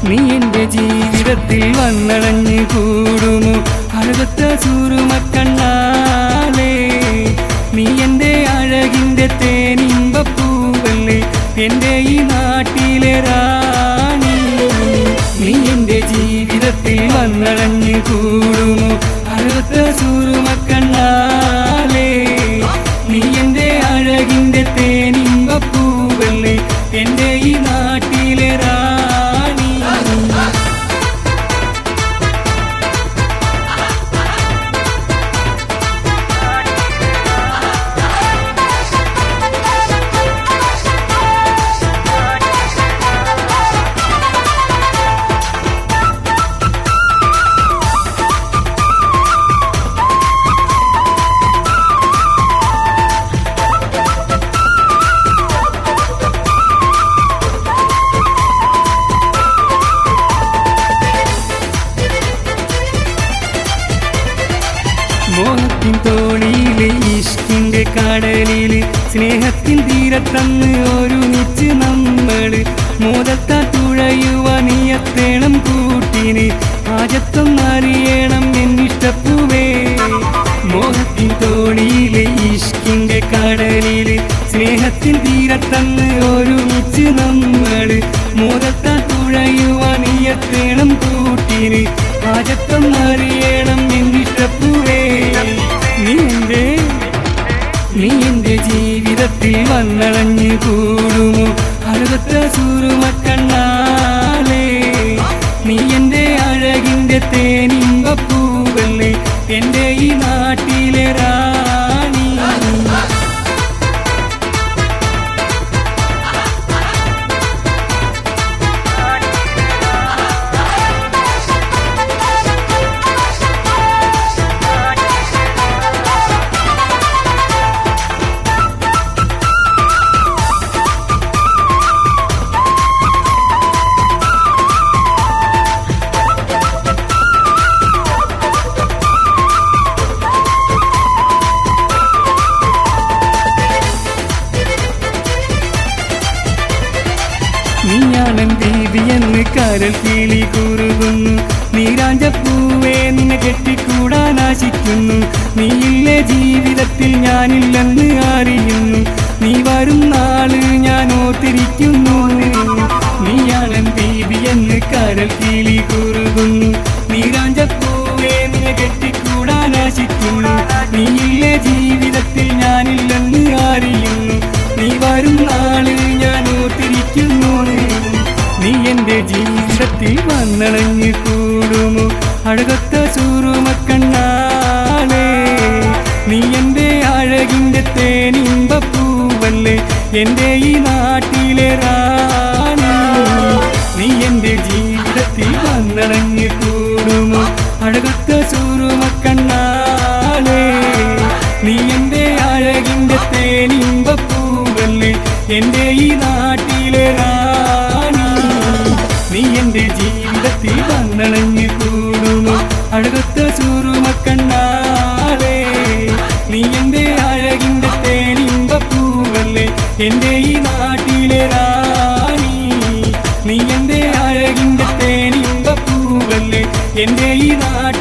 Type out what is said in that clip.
നീ എന്റെ ജീവിതത്തിൽ വന്നടഞ്ഞു കൂടുമോ അഴകത്ത ചൂറുമക്കണ്ണാലേ നീ എന്റെ അഴകിന്റെ തേനിമ്പപ്പൂവല്ലേ എന്റെ ഈ നാട്ടിലെ റാണി നീ എന്റെ ജീവിതത്തിൽ വന്നടഞ്ഞു കൂടുമോ അഴകത്ത ചൂറുമക്കണ്ണാലേ നീ എന്റെ അഴകിന്റെ തേനിമ്പപ്പൂവല്ലേ എന്റെ ഈ നാട്ടിലെ റാണി മോഹത്തിൻ തോണിയിലെ ഇഷ്കിന്റെ കടലില് സ്നേഹത്തിൻ തീരത്തന്ന് ഒരുമിച്ച് നമ്മള് മോദത്താ തുഴയുവാനിയത്തേണം കൂട്ടിന് ആജത്വം അറിയണം എന്നിഷ്ടപ്പൂവേ മോഹത്തിൻ തോണിയിലെ ഇഷ്കിന്റെ കടലില് സ്നേഹത്തിൻ തീരത്തന്ന് ഒരുമിച്ച് നമ്മള് മോദത്താ തുഴയുവാനിയത്തേണം കൂട്ടിന് ആജത്വം അറിയണം എന്നിഷ്ടപ്പൂവേ നീ എന്റെ നീ എന്റെ ജീവിതത്തിൽ വന്നളഞ്ഞു കൂടുമോ അഴുകത്ത സൂറുമക്കണ്ണാലേ നീ എന്റെ അഴകിന്റെ തേനിമ്പപ്പൂവല്ലേ എന്റെ ഈ നാട്ടിലെ റാണി നീയാണൻ ദീദിയെന്ന് കരൽ കിളി കുറുകുന്നു നീരാഞ്ചപ്പൂവേ നിന്നെ കെട്ടിക്കൂടാൻ ആശിക്കുന്നു നീയില്ലേ ജീവിതത്തിൽ ഞാനില്ലെന്ന് അറിയുന്നു നീ വരും നാള് ഞാൻ ഓർത്തിരിക്കുന്നു നീയാണൻ ദീദിയെന്ന് കരൽ കിളി കുറുകുന്നു നീരാഞ്ചപ്പൂവേ നിന്നെ കെട്ടിക്കൂടാൻ ആശിക്കുന്നു നീയില്ലേ ജീവിതത്തിൽ ഞാനില്ലെന്ന് അറിയുന്നു നീ വരും നാള് ഞാൻ ഓർത്തിരിക്കുന്നു നീ എന്റെ ജീവിതത്തിൽ വന്നണഞ്ഞു കൂടുമോ അഴകത്ത ചൂറുമക്കണ്ണാലേ നീ എന്റെ അഴകിന്റെ തേനിമ്പപ്പൂവല്ലേ എന്റെ ഈ നാട്ടിലെ റാണി നീ എന്റെ ജീവിതത്തിൽ വന്നണഞ്ഞു കൂടുമോ അഴകത്ത ചൂറുമക്കണ്ണാലേ നീ എന്റെ അഴകിന്റെ തേനിമ്പപ്പൂവല്ലേ എന്റെ ഈ നാട്ടിലെ റാണി നീ എന്റെ ജീവിതത്തിൽ വന്നണഞ്ഞു കൂടുമോ അഴകത്ത ചൂറുമക്കണ്ണാലേ നീ എന്റെ അഴകിന്റെ തേനിമ്പപ്പൂവല്ലേ എന്റെ ഈ നാട്ടിലെ റാണി നീ എന്റെ അഴകിന്റെ തേനിമ്പപ്പൂവല്ലേ എന്റെ ഈ നാട്ടിലെ